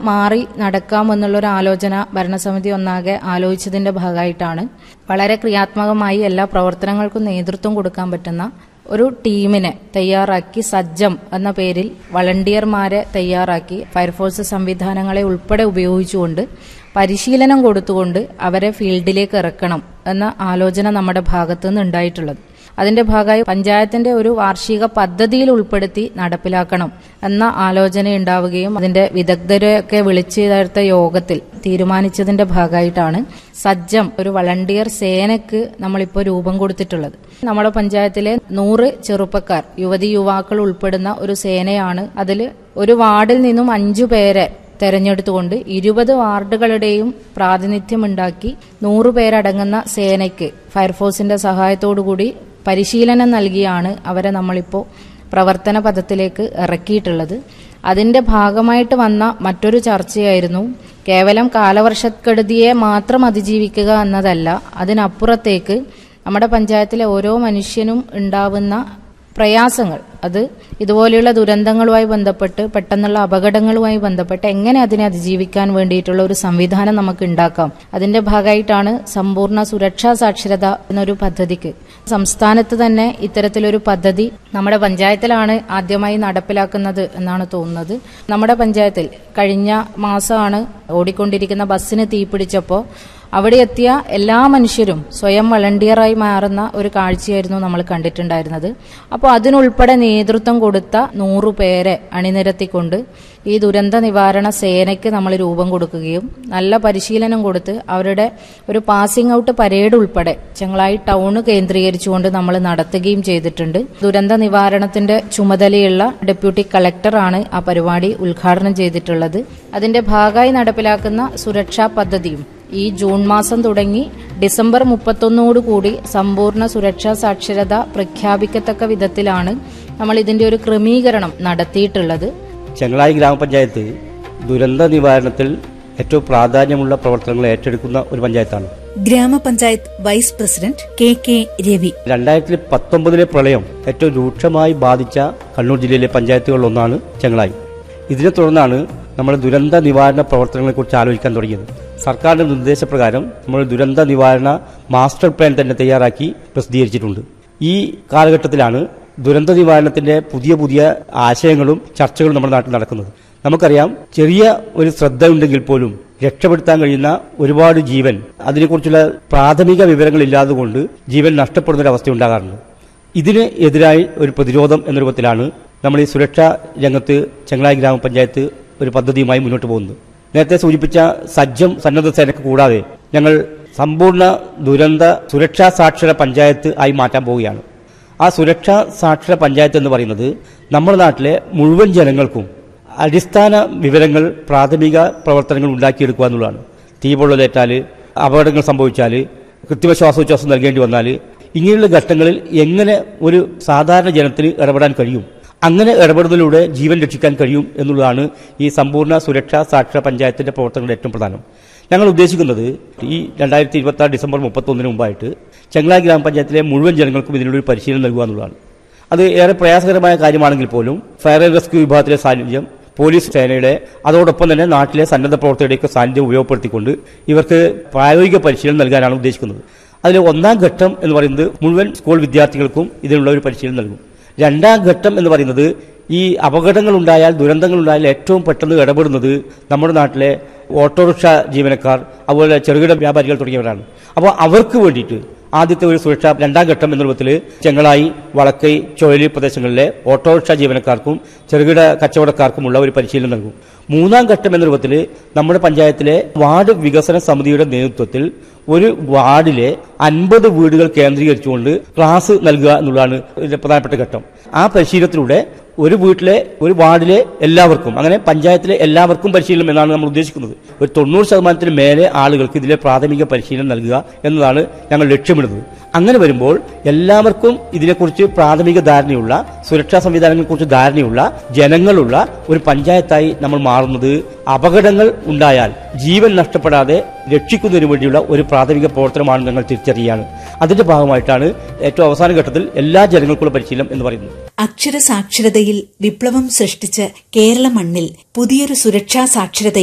മാറി നടക്കാമെന്നുള്ളൊരു ആലോചന ഭരണസമിതി ഒന്നാകെ ആലോചിച്ചതിന്റെ ഭാഗമായിട്ടാണ് വളരെ ക്രിയാത്മകമായി എല്ലാ പ്രവർത്തനങ്ങൾക്കും നേതൃത്വം കൊടുക്കാൻ പറ്റുന്ന ഒരു ടീമിനെ തയ്യാറാക്കി സജ്ജം എന്ന പേരിൽ വളണ്ടിയർമാരെ തയ്യാറാക്കി ഫയർഫോഴ്സ് സംവിധാനങ്ങളെ ഉൾപ്പെടെ ഉപയോഗിച്ചുകൊണ്ട് പരിശീലനം കൊടുത്തുകൊണ്ട് അവരെ ഫീൽഡിലേക്ക് ഇറക്കണം എന്ന ആലോചന നമ്മുടെ ഭാഗത്തുനിന്ന് ഉണ്ടായിട്ടുള്ളത് അതിന്റെ ഭാഗമായി പഞ്ചായത്തിന്റെ ഒരു വാർഷിക പദ്ധതിയിൽ ഉൾപ്പെടുത്തി നടപ്പിലാക്കണം എന്ന ആലോചന ഉണ്ടാവുകയും അതിന്റെ വിദഗ്ധരെയൊക്കെ വിളിച്ചു ചേർത്ത യോഗത്തിൽ തീരുമാനിച്ചതിന്റെ ഭാഗമായിട്ടാണ് സജ്ജം ഒരു വളണ്ടിയർ സേനയ്ക്ക് നമ്മളിപ്പോൾ രൂപം കൊടുത്തിട്ടുള്ളത് നമ്മുടെ പഞ്ചായത്തിലെ നൂറ് ചെറുപ്പക്കാർ യുവതി യുവാക്കൾ ഉൾപ്പെടുന്ന ഒരു സേനയാണ് അതിൽ ഒരു വാർഡിൽ നിന്നും അഞ്ചു പേരെ തെരഞ്ഞെടുത്തുകൊണ്ട് ഇരുപത് വാർഡുകളുടെയും പ്രാതിനിധ്യമുണ്ടാക്കി നൂറു പേരടങ്ങുന്ന സേനയ്ക്ക് ഫയർഫോഴ്സിന്റെ സഹായത്തോടുകൂടി പരിശീലനം നൽകിയാണ് അവരെ നമ്മളിപ്പോൾ പ്രവർത്തന പദത്തിലേക്ക് ഇറക്കിയിട്ടുള്ളത് അതിന്റെ ഭാഗമായിട്ട് വന്ന മറ്റൊരു ചർച്ചയായിരുന്നു കേവലം കാലവർഷക്കെടുതിയെ മാത്രം അതിജീവിക്കുക എന്നതല്ല അതിനപ്പുറത്തേക്ക് നമ്മുടെ പഞ്ചായത്തിലെ ഓരോ മനുഷ്യനും ഉണ്ടാവുന്ന പ്രയാസങ്ങൾ അത് ഇതുപോലെയുള്ള ദുരന്തങ്ങളുമായി ബന്ധപ്പെട്ട് പെട്ടെന്നുള്ള അപകടങ്ങളുമായി ബന്ധപ്പെട്ട് എങ്ങനെ അതിനെ അതിജീവിക്കാൻ വേണ്ടിയിട്ടുള്ള ഒരു സംവിധാനം നമുക്ക് ഉണ്ടാക്കാം അതിന്റെ ഭാഗമായിട്ടാണ് സമ്പൂർണ്ണ സുരക്ഷാ സാക്ഷരത എന്നൊരു പദ്ധതിക്ക് സംസ്ഥാനത്ത് തന്നെ ഇത്തരത്തിലൊരു പദ്ധതി നമ്മുടെ പഞ്ചായത്തിലാണ് ആദ്യമായി നടപ്പിലാക്കുന്നത് എന്നാണ് തോന്നുന്നത് നമ്മുടെ പഞ്ചായത്തിൽ കഴിഞ്ഞ മാസമാണ് ഓടിക്കൊണ്ടിരിക്കുന്ന ബസ്സിന് തീപിടിച്ചപ്പോൾ അവിടെ എത്തിയ എല്ലാ മനുഷ്യരും സ്വയം വളണ്ടിയറായി മാറുന്ന ഒരു കാഴ്ചയായിരുന്നു നമ്മൾ കണ്ടിട്ടുണ്ടായിരുന്നത് അപ്പോൾ അതിനുൾപ്പെടെ നേതൃത്വം കൊടുത്ത നൂറു പേരെ അണിനിരത്തിക്കൊണ്ട് ഈ ദുരന്ത നിവാരണ സേനയ്ക്ക് നമ്മൾ രൂപം കൊടുക്കുകയും നല്ല പരിശീലനം കൊടുത്ത് അവരുടെ ഒരു പാസിംഗ് ഔട്ട് പരേഡ് ഉൾപ്പെടെ ചെങ്ങളായി ടൗൺ കേന്ദ്രീകരിച്ചുകൊണ്ട് നമ്മൾ നടത്തുകയും ചെയ്തിട്ടുണ്ട് ദുരന്ത നിവാരണത്തിന്റെ ചുമതലയുള്ള ഡെപ്യൂട്ടി കളക്ടറാണ് ആ പരിപാടി ഉദ്ഘാടനം ചെയ്തിട്ടുള്ളത് അതിന്റെ ഭാഗമായി നടപ്പിലാക്കുന്ന സുരക്ഷാ പദ്ധതിയും ഈ ജൂൺ മാസം തുടങ്ങി ഡിസംബർ മുപ്പത്തൊന്നോട് കൂടി സമ്പൂർണ്ണ സുരക്ഷാ സാക്ഷരത പ്രഖ്യാപിക്കത്തക്ക വിധത്തിലാണ് നമ്മൾ ഇതിന്റെ ഒരു ക്രമീകരണം നടത്തിയിട്ടുള്ളത് ചെങ്ങളായി ഗ്രാമപഞ്ചായത്ത് ദുരന്ത നിവാരണത്തിൽ ഏറ്റവും പ്രാധാന്യമുള്ള പ്രവർത്തനങ്ങൾ ഏറ്റെടുക്കുന്ന ഒരു പഞ്ചായത്താണ് ഗ്രാമപഞ്ചായത്ത് vice president K K Ravi രണ്ടായിരത്തി പത്തൊമ്പതിലെ പ്രളയം ഏറ്റവും രൂക്ഷമായി ബാധിച്ച കണ്ണൂർ ജില്ലയിലെ പഞ്ചായത്തുകളിലൊന്നാണ് ചെങ്ങളായി ഇതിനെ തുടർന്നാണ് നമ്മൾ ദുരന്ത നിവാരണ പ്രവർത്തനങ്ങളെക്കുറിച്ച് ആലോചിക്കാൻ തുടങ്ങിയത് സർക്കാരിന്റെ നിർദ്ദേശപ്രകാരം നമ്മൾ ദുരന്ത നിവാരണ മാസ്റ്റർ പ്ലാൻ തന്നെ തയ്യാറാക്കി പ്രസിദ്ധീകരിച്ചിട്ടുണ്ട് ഈ കാലഘട്ടത്തിലാണ് ദുരന്ത നിവാരണത്തിന്റെ പുതിയ പുതിയ ആശയങ്ങളും ചർച്ചകളും നമ്മുടെ നാട്ടിൽ നടക്കുന്നത് നമുക്കറിയാം ചെറിയ ഒരു ശ്രദ്ധ ഉണ്ടെങ്കിൽ പോലും രക്ഷപ്പെടുത്താൻ കഴിയുന്ന ഒരുപാട് ജീവൻ അതിനെക്കുറിച്ചുള്ള പ്രാഥമിക വിവരങ്ങൾ ഇല്ലാതുകൊണ്ട് ജീവൻ നഷ്ടപ്പെടുന്ന ഒരു അവസ്ഥ ഉണ്ടാകാറുണ്ട് ഇതിന് എതിരായി ഒരു പ്രതിരോധം എന്ന രൂപത്തിലാണ് നമ്മൾ ഈ സുരക്ഷാ രംഗത്ത് ചെങ്ങളായി ഗ്രാമപഞ്ചായത്ത് ഒരു പദ്ധതിയുമായി മുന്നോട്ട് പോകുന്നത് നേരത്തെ സൂചിപ്പിച്ച സജ്ജം സന്നദ്ധ സേനക്ക് കൂടാതെ ഞങ്ങൾ സമ്പൂർണ്ണ ദുരന്ത സുരക്ഷാ സാക്ഷര പഞ്ചായത്ത് ആയി മാറ്റാൻ പോവുകയാണ് ആ സുരക്ഷാ സാക്ഷര പഞ്ചായത്ത് എന്ന് പറയുന്നത് നമ്മുടെ നാട്ടിലെ മുഴുവൻ ജനങ്ങൾക്കും അടിസ്ഥാന വിവരങ്ങൾ പ്രാഥമിക പ്രവർത്തനങ്ങൾ ഉണ്ടാക്കിയെടുക്കുക എന്നുള്ളതാണ് തീപൊള്ളലേറ്റാൽ അപകടങ്ങൾ സംഭവിച്ചാൽ കൃത്രിമ ശ്വാസോച്ഛ്വാസം നൽകേണ്ടി വന്നാൽ ഇങ്ങനെയുള്ള ഘട്ടങ്ങളിൽ എങ്ങനെ ഒരു സാധാരണ ജനത്തിന് ഇടപെടാൻ കഴിയും അങ്ങനെ ഇടപെടുന്നതിലൂടെ ജീവൻ രക്ഷിക്കാൻ കഴിയും എന്നുള്ളതാണ് ഈ സമ്പൂർണ്ണ സുരക്ഷാ സാക്ഷര പഞ്ചായത്തിന്റെ പ്രവർത്തനങ്ങളുടെ ഏറ്റവും പ്രധാനം ഞങ്ങൾ ഉദ്ദേശിക്കുന്നത് ഈ രണ്ടായിരത്തി ഇരുപത്തി ആറ് ഡിസംബർ മുപ്പത്തൊന്നിന് മുമ്പായിട്ട് ചെങ്ങളായി ഗ്രാമപഞ്ചായത്തിലെ മുഴുവൻ ജനങ്ങൾക്കും ഇതിനുള്ളൊരു പരിശീലനം നൽകുക എന്നുള്ളതാണ് അത് ഏറെ പ്രയാസകരമായ കാര്യമാണെങ്കിൽ പോലും ഫയർ ആൻഡ് റെസ്ക്യൂ വിഭാഗത്തിലെ സാന്നിധ്യം പോലീസ് സേനയുടെ അതോടൊപ്പം തന്നെ നാട്ടിലെ സന്നദ്ധ പ്രവർത്തകരുടെയൊക്കെ സാന്നിധ്യം ഉപയോഗപ്പെടുത്തിക്കൊണ്ട് ഇവർക്ക് പ്രായോഗിക പരിശീലനം നൽകാനാണ് ഉദ്ദേശിക്കുന്നത് അതിൽ ഒന്നാം ഘട്ടം എന്ന് പറയുന്നത് മുഴുവൻ സ്കൂൾ വിദ്യാർത്ഥികൾക്കും ഇതിനുള്ള ഒരു പരിശീലനം നൽകും രണ്ടാം ഘട്ടം എന്ന് പറയുന്നത് ഈ അപകടങ്ങൾ ഉണ്ടായാൽ ദുരന്തങ്ങൾ ഉണ്ടായാൽ ഏറ്റവും പെട്ടെന്ന് ഇടപെടുന്നത് നമ്മുടെ നാട്ടിലെ ഓട്ടോറിക്ഷ ജീവനക്കാർ അതുപോലെ ചെറുകിട വ്യാപാരികൾ തുടങ്ങിയവരാണ് അപ്പോൾ അവർക്ക് വേണ്ടിയിട്ട് ആദ്യത്തെ ഒരു സുരക്ഷ രണ്ടാം ഘട്ടം എന്ന രൂപത്തിൽ ചെങ്ങളായി വളക്കൈ ചുഴലി പ്രദേശങ്ങളിലെ ഓട്ടോറിക്ഷ ജീവനക്കാർക്കും ചെറുകിട കച്ചവടക്കാർക്കുമുള്ള ഒരു പരിശീലനം നൽകും മൂന്നാം ഘട്ടം എന്ന രൂപത്തിൽ നമ്മുടെ പഞ്ചായത്തിലെ വാർഡ് വികസന സമിതിയുടെ നേതൃത്വത്തിൽ ഒരു വാർഡിലെ അൻപത് വീടുകൾ കേന്ദ്രീകരിച്ചുകൊണ്ട് ക്ലാസ് നൽകുക എന്നുള്ളതാണ് ഇതിന്റെ പ്രധാനപ്പെട്ട ഘട്ടം ആ പരിശീലനത്തിലൂടെ ഒരു വീട്ടിലെ ഒരു വാർഡിലെ എല്ലാവർക്കും അങ്ങനെ പഞ്ചായത്തിലെ എല്ലാവർക്കും പരിശീലനം എന്നാണ് നമ്മൾ ഉദ്ദേശിക്കുന്നത് ഒരു തൊണ്ണൂറ് ശതമാനത്തിന് മേലെ ആളുകൾക്ക് ഇതിലെ പ്രാഥമിക പരിശീലനം നൽകുക എന്നതാണ് ഞങ്ങൾ ലക്ഷ്യമിടുന്നത് അങ്ങനെ വരുമ്പോൾ എല്ലാവർക്കും ഇതിനെക്കുറിച്ച് പ്രാഥമിക ധാരണയുള്ള സുരക്ഷാ സംവിധാനങ്ങളെക്കുറിച്ച് ധാരണയുള്ള ജനങ്ങളുള്ള ഒരു പഞ്ചായത്തായി നമ്മൾ മാറുന്നത് അപകടങ്ങൾ ഉണ്ടായാൽ ജീവൻ നഷ്ടപ്പെടാതെ രക്ഷിക്കുന്നതിന് വേണ്ടിയുള്ള ഒരു പ്രാഥമിക പ്രവർത്തനമാണ് ഞങ്ങൾ തിരിച്ചറിയുകയാണ് അതിന്റെ ഭാഗമായിട്ടാണ് ഏറ്റവും അവസാന ഘട്ടത്തിൽ എല്ലാ ജനങ്ങൾക്കുള്ള പരിശീലനം എന്ന് പറയുന്നത് അക്ഷര സാക്ഷരതയിൽ വിപ്ലവം സൃഷ്ടിച്ച് കേരള മണ്ണിൽ പുതിയൊരു സുരക്ഷാ സാക്ഷരത